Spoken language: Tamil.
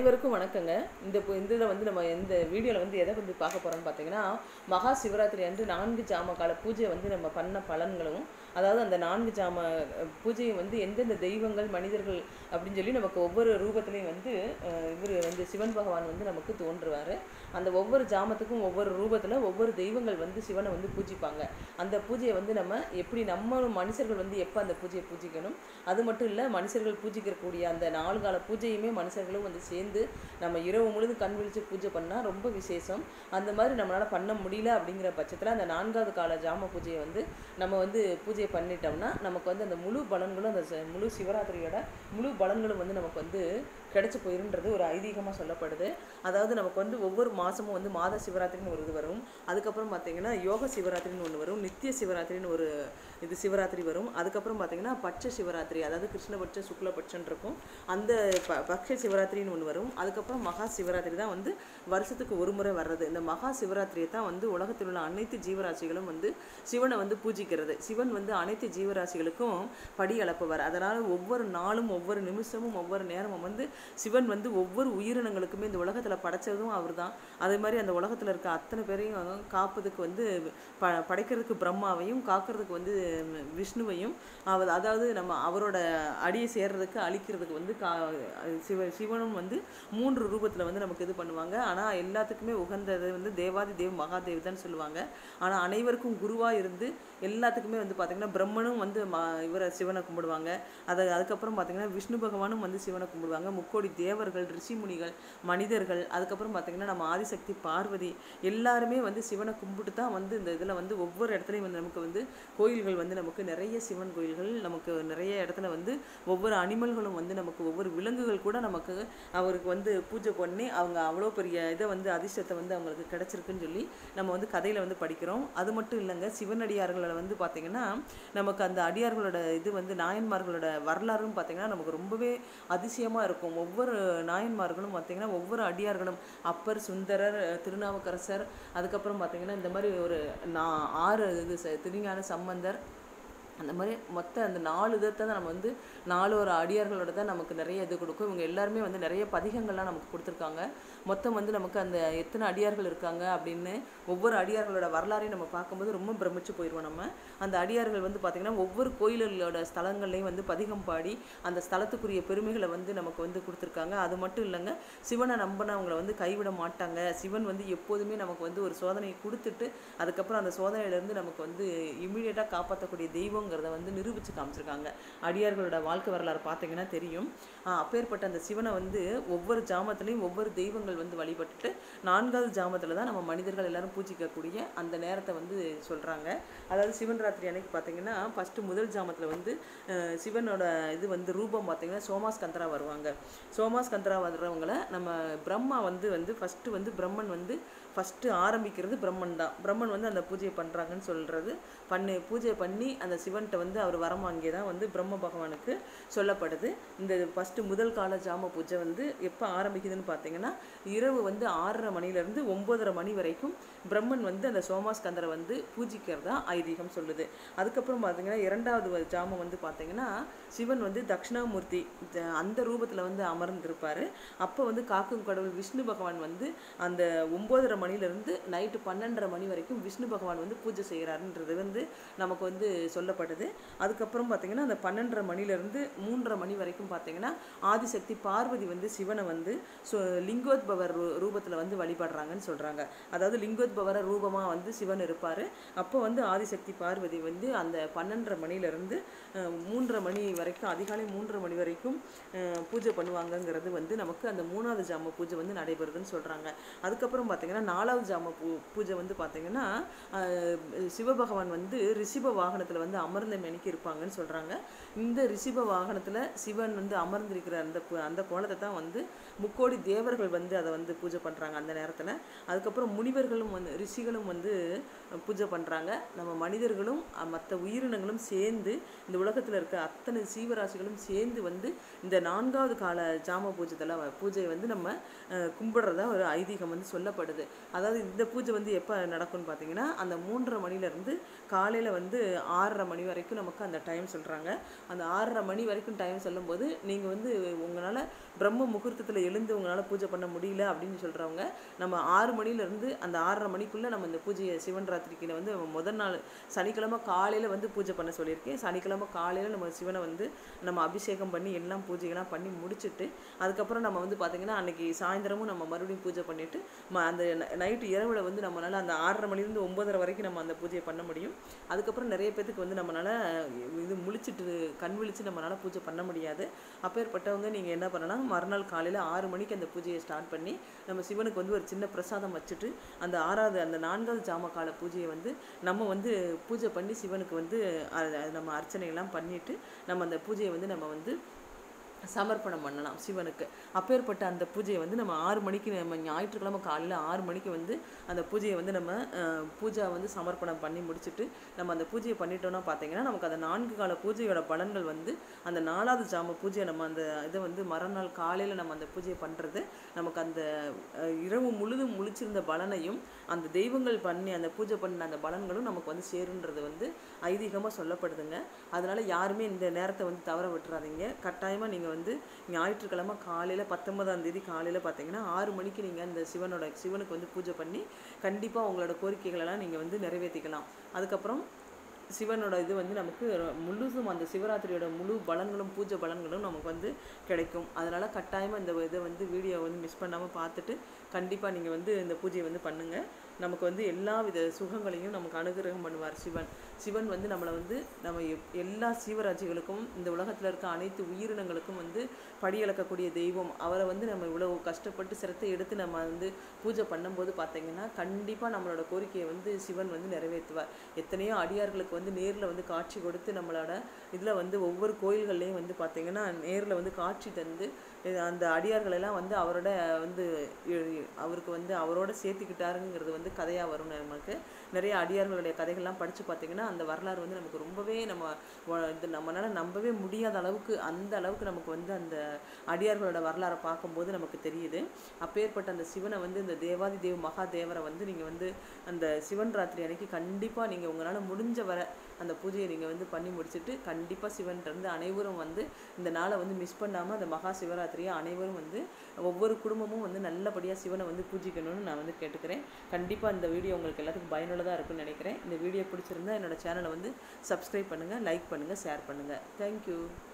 அனைவருக்கும் வணக்கங்க இந்த இப்போ இந்த இதில் வந்து நம்ம இந்த வீடியோவில் வந்து எதை வந்து பார்க்க போகிறோம்னு பார்த்தீங்கன்னா மகா சிவராத்திரி அன்று நான்கு ஜாம கால பூஜை வந்து நம்ம பண்ண பலன்களும் அதாவது அந்த நான்கு ஜாம அஹ், பூஜையை வந்து எந்தெந்த தெய்வங்கள் மனிதர்கள் அப்படின்னு சொல்லி நமக்கு ஒவ்வொரு ரூபத்துலேயும் வந்து இவர் வந்து சிவன் பகவான் வந்து நமக்கு தோன்றுவார் அந்த ஒவ்வொரு ஜாமத்துக்கும் ஒவ்வொரு ரூபத்தில் ஒவ்வொரு தெய்வங்கள் வந்து சிவனை வந்து பூஜிப்பாங்க அந்த பூஜையை வந்து நம்ம எப்படி நம்ம மனுஷர்கள் வந்து எப்போ அந்த பூஜையை பூஜிக்கணும் அது மட்டும் இல்லை மனுஷர்கள் பூஜிக்கக்கூடிய அந்த நாலு கால பூஜையுமே மனுஷர்களும் வந்து சேர்ந்து நம்ம இரவு முழுதும் கண் விழிச்சு பூஜை பண்ணால் ரொம்ப விசேஷம் அந்த மாதிரி நம்மளால் பண்ண முடியல அப்படிங்கிற பட்சத்தில் அந்த நான்காவது கால ஜாம பூஜையை வந்து நம்ம வந்து பூஜையை பண்ணிட்டோம்னா நமக்கு வந்து அந்த முழு பலன்களும் அந்த ச- முழு சிவராத்திரியோட முழு பலன்களும் வந்து நமக்கு வந்து கிடைச்சி போயிருன்றது ஒரு ஐதீகமாக சொல்லப்படுது அதாவது நமக்கு வந்து ஒவ்வொரு மாதமும் வந்து மாத சிவராத்திரின்னு ஒரு இது வரும் அதுக்கப்புறம் பார்த்தீங்கன்னா யோக சிவராத்திரின்னு ஒன்று வரும் நித்திய சிவராத்திரின்னு ஒரு இது சிவராத்திரி வரும் அதுக்கப்புறம் பார்த்தீங்கன்னா பட்ச சிவராத்திரி அதாவது கிருஷ்ணபட்ச சுக்லபட்சம் இருக்கும் அந்த ப பக்ஷ சிவராத்திரின்னு ஒன்று வரும் அதுக்கப்புறம் மகா சிவராத்திரி தான் வந்து வருஷத்துக்கு ஒரு முறை வர்றது இந்த மகா சிவராத்திரியை தான் வந்து உலகத்தில் உள்ள அனைத்து ஜீவராசிகளும் வந்து சிவனை வந்து பூஜிக்கிறது சிவன் வந்து அனைத்து ஜீவராசிகளுக்கும் படி அளப்பவர் அதனால் ஒவ்வொரு நாளும் ஒவ்வொரு நிமிஷமும் ஒவ்வொரு நேரமும் வந்து சிவன் வந்து ஒவ்வொரு உயிரினங்களுக்குமே இந்த உலகத்தில் படைச்சதும் அவர் தான் அதே மாதிரி அந்த உலகத்தில் இருக்க அத்தனை பேரையும் காப்பதுக்கு வந்து ப படைக்கிறதுக்கு பிரம்மாவையும் காக்கிறதுக்கு வந்து விஷ்ணுவையும் அவர் அதாவது நம்ம அவரோட அடியை சேர்றதுக்கு அழிக்கிறதுக்கு வந்து கா சிவ சிவனும் வந்து மூன்று ரூபத்தில் வந்து நமக்கு இது பண்ணுவாங்க ஆனால் எல்லாத்துக்குமே உகந்தது வந்து தேவாதி தேவ் மகாதேவ் தான் சொல்லுவாங்க ஆனால் அனைவருக்கும் குருவாக இருந்து எல்லாத்துக்குமே வந்து பார்த்திங்கன்னா பிரம்மனும் வந்து ம இவரை சிவனை கும்பிடுவாங்க அது அதுக்கப்புறம் பார்த்திங்கன்னா விஷ்ணு பகவானும் வந்து சிவனை கும்பிடுவாங்க முக்கோடி தேவர்கள் ரிஷிமுனிகள் மனிதர்கள் அதுக்கப்புறம் பார்த்திங்கன்னா நம்ம ஆதிசக்தி பார்வதி எல்லாருமே வந்து சிவனை கும்பிட்டு தான் வந்து இந்த இதில் வந்து ஒவ்வொரு இடத்துலையும் வந்து நமக்கு வந்து கோயில்கள் வந்து நமக்கு நிறைய சிவன் கோயில்கள் நமக்கு நிறைய இடத்துல வந்து ஒவ்வொரு அனிமல்களும் வந்து நமக்கு ஒவ்வொரு விலங்குகள் கூட நமக்கு அவருக்கு வந்து பூஜை பண்ணி அவங்க அவ்வளோ பெரிய இதை வந்து அதிர்ஷ்டத்தை வந்து அவங்களுக்கு கிடைச்சிருக்குன்னு சொல்லி நம்ம வந்து கதையில் வந்து படிக்கிறோம் அது மட்டும் இல்லைங்க சிவனடியார்களை வந்து பார்த்திங்கன்னா நமக்கு அந்த அடியார்களோட இது வந்து நாயன்மார்களோட வரலாறும் பார்த்திங்கன்னா நமக்கு ரொம்பவே அதிசயமாக இருக்கும் ஒவ்வொரு நாயன்மார்களும் பார்த்திங்கன்னா ஒவ்வொரு அடியார்களும் அப்பர் சுந்தரர் திருநாவுக்கரசர் அதுக்கப்புறம் பார்த்திங்கன்னா இந்த மாதிரி ஒரு நா ஆறு இது ச- திருஞான சம்பந்தர் அந்த மாதிரி மொத்த அந்த நாலு இதை தான் நம்ம வந்து நாலு ஒரு அடியார்களோட தான் நமக்கு நிறைய இது கொடுக்கும் இவங்க எல்லாருமே வந்து நிறைய பதிகங்கள்லாம் நமக்கு கொடுத்துருக்காங்க மொத்தம் வந்து நமக்கு அந்த எத்தனை அடியார்கள் இருக்காங்க அப்படின்னு ஒவ்வொரு அடியார்களோட வரலாறையும் நம்ம பார்க்கும்போது ரொம்ப பிரமிச்சு போயிடுவோம் நம்ம அந்த அடியார்கள் வந்து பார்த்திங்கன்னா ஒவ்வொரு கோயில்களோட ஸ்தலங்கள்லையும் வந்து பதிகம் பாடி அந்த ஸ்தலத்துக்குரிய பெருமைகளை வந்து நமக்கு வந்து கொடுத்துருக்காங்க அது மட்டும் இல்லைங்க சிவனை நம்பினவங்களை வந்து கைவிட மாட்டாங்க சிவன் வந்து எப்போதுமே நமக்கு வந்து ஒரு சோதனையை கொடுத்துட்டு அதுக்கப்புறம் அந்த சோதனையிலேருந்து நமக்கு வந்து இமீடியட்டாக காப்பாற்றக்கூடிய தெய்வங்கிறத வந்து நிரூபித்து காமிச்சிருக்காங்க அடியார்களோட வாழ்க்கை வரலாறு பார்த்தீங்கன்னா தெரியும் ஆஹ் அப்பேற்பட்ட அந்த சிவனை வந்து ஒவ்வொரு ஜாமத்துலேயும் ஒவ்வொரு தெய்வங்கள் வந்து வழிபட்டுட்டு நான்காவது ஜாமத்தில் தான் நம்ம மனிதர்கள் எல்லாரும் பூஜிக்கக்கூடிய அந்த நேரத்தை வந்து சொல்கிறாங்க அதாவது சிவன் ராத்திரி அன்னைக்கு பார்த்தீங்கன்னா ஃபஸ்ட்டு முதல் ஜாமத்தில் வந்து அஹ் சிவனோட இது வந்து ரூபம் பார்த்தீங்கன்னா சோமாஸ்கந்தரா வருவாங்க சோமாஸ்கந்தரா வர்றவங்கள நம்ம பிரம்மா வந்து வந்து ஃபஸ்ட்டு வந்து பிரம்மன் வந்து ஃபஸ்ட்டு ஆரம்பிக்கிறது பிரம்மன் தான் பிரம்மன் வந்து அந்த பூஜையை பண்ணுறாங்கன்னு சொல்கிறது பண்ணி பூஜை பண்ணி அந்த சிவன்கிட்ட வந்து அவர் வரம் வாங்கிய தான் வந்து பிரம்ம பகவானுக்கு சொல்லப்படுது இந்த ஃபஸ்ட்டு முதல் கால ஜாம பூஜை வந்து எப்போ ஆரம்பிக்குதுன்னு பார்த்தீங்கன்னா இரவு வந்து ஆறரை மணிலேருந்து ஒம்போதரை மணி வரைக்கும் பிரம்மன் வந்து அந்த சோமாஸ்கந்தரை வந்து பூஜிக்கிறதா ஐதீகம் சொல்லுது அதுக்கப்புறம் பார்த்தீங்கன்னா இரண்டாவது வ- ஜாமம் வந்து பார்த்தீங்கன்னா சிவன் வந்து தட்சிணாமூர்த்தி த- அந்த ரூபத்தில் வந்து அமர்ந்திருப்பார் அப்போ வந்து காக்கும் கடவுள் விஷ்ணு பகவான் வந்து அந்த ஒம்போதரை மணிலேருந்து நைட்டு பன்னெண்டரை மணி வரைக்கும் விஷ்ணு பகவான் வந்து பூஜை செய்கிறாருன்றது வந்து நமக்கு வந்து சொல்லப்படுது அதுக்கப்புறம் பார்த்தீங்கன்னா அந்த பன்னெண்டரை மணிலேருந்து மூன்றரை மணி வரைக்கும் பார்த்தீங்கன்னா ஆதிசக்தி பார்வதி வந்து சிவனை வந்து சு லிங்கோத்பவர் ரூபத்தில் வந்து வழிபடுறாங்கன்னு சொல்கிறாங்க அதாவது லிங்கோத்பவர ரூபமாக வந்து சிவன் இருப்பார் அப்போ வந்து ஆதிசக்தி பார்வதி வந்து அந்த பன்னெண்டரை மணிலேருந்து மூன்றரை மணி வரைக்கும் அதிகாலை மூன்றரை மணி வரைக்கும் அஹ், பூஜை பண்ணுவாங்கங்கிறது வந்து நமக்கு அந்த மூணாவது ஜாம பூஜை வந்து நடைபெறுதுன்னு சொல்கிறாங்க அதுக்கப்புறம் பார்த்தீங்கன்னா நாலாவது ஜாம பூ பூஜை வந்து பார்த்தீங்கன்னா அஹ், சிவபகவான் வந்து ரிஷிப வாகனத்தில் வந்து அமர்ந்த மேனிக்கு இருப்பாங்கன்னு சொல்கிறாங்க இந்த ரிஷிப வாகனத்தில் சிவன் வந்து அமர்ந்திருக்கிற அந்த பு- அந்த கோலத்தை தான் வந்து முக்கோடி தேவர்கள் வந்து அதை வந்து பூஜை பண்ணுறாங்க அந்த நேரத்தில் அதுக்கப்புறம் முனிவர்களும் வந்து ரிஷிகளும் வந்து பூஜை பண்ணுறாங்க நம்ம மனிதர்களும் மற்ற உயிரினங்களும் சேர்ந்து இந்த உலகத்தில் இருக்க அத்தனை சீவராசிகளும் சேர்ந்து வந்து இந்த நான்காவது கால ஜாம பூஜைத்தில் பூஜையை வந்து நம்ம அஹ், கும்பிடுறதா ஒரு ஐதீகம் வந்து சொல்லப்படுது அதாவது இந்த பூஜை வந்து எப்போ நடக்கும்னு பார்த்தீங்கன்னா அந்த மூன்றரை மணிலேருந்து காலையில் வந்து ஆறரை மணி வரைக்கும் நமக்கு அந்த டைம் சொல்கிறாங்க அந்த ஆறரை மணி வரைக்கும் டைம் சொல்லும்போது நீங்கள் வந்து உங்களால் பிரம்ம முகூர்த்தத்தில் எழுந்து உங்களால் பூஜை பண்ண முடியல அப்படின்னு சொல்கிறவங்க நம்ம ஆறு மணிலேருந்து அந்த ஆறரை மணிக்குள்ளே நம்ம இந்த பூஜையை சிவன் ராத்திரிக்கு வந்து முதல் நாள் சனிக்கிழமை காலையில் வந்து பூஜை பண்ண சொல்லியிருக்கேன் சனிக்கிழமை காலையில் நம்ம சிவனை வந்து நம்ம அபிஷேகம் பண்ணி எல்லாம் பூஜைகள்லாம் பண்ணி முடிச்சுட்டு அதுக்கப்புறம் நம்ம வந்து பார்த்திங்கன்னா அன்னைக்கு சாயந்தரமும் நம்ம மறுபடியும் பூஜை பண்ணிவிட்டு ம அந்த நைட்டு இரவில் வந்து நம்மளால் அந்த ஆறரை மணிலேருந்து ஒம்பதரை வரைக்கும் நம்ம அந்த பூஜையை பண்ண முடியும் அதுக்கப்புறம் நிறைய பேத்துக்கு வந்து நம்மளால் இது முழிச்சிட்டு கண் விழிச்சு நம்மளால் பூஜை பண்ண முடியாது அப்பேற்பட்டவங்க நீங்கள் என்ன பண்ணலாம் மறுநாள் காலையில் ஆறு மணிக்கு அந்த பூஜையை ஸ்டார்ட் பண்ணி நம்ம சிவனுக்கு வந்து ஒரு சின்ன பிரசாதம் வச்சுட்டு அந்த ஆறாவது அந்த நான்காவது ஜாம கால பூஜையை வந்து நம்ம வந்து பூஜை பண்ணி சிவனுக்கு வந்து அது அது நம்ம அர்ச்சனையெல்லாம் பண்ணிட்டு நம்ம அந்த பூஜையை வந்து நம்ம வந்து சமர்ப்பணம் பண்ணலாம் சிவனுக்கு அப்பேற்பட்ட அந்த பூஜையை வந்து நம்ம ஆறு மணிக்கு நம்ம ஞாயிற்றுக்கிழமை காலையில் ஆறு மணிக்கு வந்து அந்த பூஜையை வந்து நம்ம அஹ், பூஜா வந்து சமர்ப்பணம் பண்ணி முடிச்சுட்டு நம்ம அந்த பூஜையை பண்ணிட்டோம்னா பார்த்தீங்கன்னா நமக்கு அந்த நான்கு கால பூஜையோட பலன்கள் வந்து அந்த நாலாவது ஜாம பூஜையை நம்ம அந்த இதை வந்து மறுநாள் காலையில் நம்ம அந்த பூஜையை பண்ணுறது நமக்கு அந்த அஹ், இரவு முழுதும் முழிச்சிருந்த பலனையும் அந்த தெய்வங்கள் பண்ணி அந்த பூஜை பண்ண அந்த பலன்களும் நமக்கு வந்து சேருன்றது வந்து ஐதீகமாக சொல்லப்படுதுங்க அதனால யாருமே இந்த நேரத்தை வந்து தவற விட்டுறாதீங்க கட்டாயமாக நீங்கள் வந்து ஞாயிற்றுக்கிழமை காலையில் பத்தொன்பதாம் தேதி காலையில் பார்த்தீங்கன்னா ஆறு மணிக்கு நீங்கள் அந்த சிவனோட சிவனுக்கு வந்து பூஜை பண்ணி கண்டிப்பாக உங்களோட கோரிக்கைகளெல்லாம் நீங்கள் வந்து நிறைவேற்றிக்கலாம் அதுக்கப்புறம் சிவனோட இது வந்து நமக்கு ரொ- முழுசும் அந்த சிவராத்திரியோட முழு பலன்களும் பூஜை பலன்களும் நமக்கு வந்து கிடைக்கும் அதனால் கட்டாயமாக இந்த இதை வந்து வீடியோ வந்து மிஸ் பண்ணாமல் பார்த்துட்டு கண்டிப்பாக நீங்கள் வந்து இந்த பூஜையை வந்து பண்ணுங்கள் நமக்கு வந்து எல்லா வித சுகங்களையும் நமக்கு அனுகிரகம் பண்ணுவார் சிவன் சிவன் வந்து நம்மளை வந்து நம்ம எப்- எல்லா சீவராஜிகளுக்கும் இந்த உலகத்தில் இருக்க அனைத்து உயிரினங்களுக்கும் வந்து படியளக்கக்கூடிய தெய்வம் அவரை வந்து நம்ம இவ்வளவு கஷ்டப்பட்டு சிரத்தை எடுத்து நம்ம வந்து பூஜை பண்ணும்போது பார்த்தீங்கன்னா கண்டிப்பாக நம்மளோட கோரிக்கையை வந்து சிவன் வந்து நிறைவேற்றுவார் எத்தனையோ அடியார்களுக்கு வந்து நேரில் வந்து காட்சி கொடுத்து நம்மளோட இதில் வந்து ஒவ்வொரு கோயில்கள்லையும் வந்து பார்த்தீங்கன்னா நேரில் வந்து காட்சி தந்து இது அந்த அடியார்கள் எல்லாம் வந்து அவரோட வந்து இ- அவருக்கு வந்து அவரோட சேர்த்துக்கிட்டாருங்கிறது வந்து கதையாக வரும் நமக்கு நிறைய அடியார்களுடைய கதைகள்லாம் படித்து பார்த்தீங்கன்னா அந்த வரலாறு வந்து நமக்கு ரொம்பவே நம்ம வ- இது நம்மளால நம்பவே முடியாத அளவுக்கு அந்த அளவுக்கு நமக்கு வந்து அந்த அடியார்களோட வரலாறை பார்க்கும்போது நமக்கு தெரியுது அப்பேற்பட்ட அந்த சிவனை வந்து இந்த தேவாதி தேவ மகா தேவரை வந்து நீங்கள் வந்து அந்த சிவன் ராத்திரி அன்னைக்கு கண்டிப்பாக நீங்கள் உங்களால் முடிஞ்ச வர அந்த பூஜையை நீங்கள் வந்து பண்ணி முடிச்சுட்டு கண்டிப்பாக சிவன் இருந்து அனைவரும் வந்து இந்த நாளை வந்து மிஸ் பண்ணாமல் அந்த மகா சிவராத்திரியை அனைவரும் வந்து ஒவ்வொரு குடும்பமும் வந்து நல்லபடியாக சிவனை வந்து பூஜிக்கணும்னு நான் வந்து கேட்டுக்கிறேன் கண்டிப்பாக இந்த வீடியோ உங்களுக்கு எல்லாத்துக்கும் பயனுள்ளதாக இருக்கும்னு நினைக்கிறேன் இந்த வீடியோ பிடிச்சிருந்தா என்னோட சேனலை வந்து சப்ஸ்கிரைப் பண்ணுங்கள் லைக் பண்ணுங்கள் ஷேர் பண்ணுங்கள் தேங்க்யூ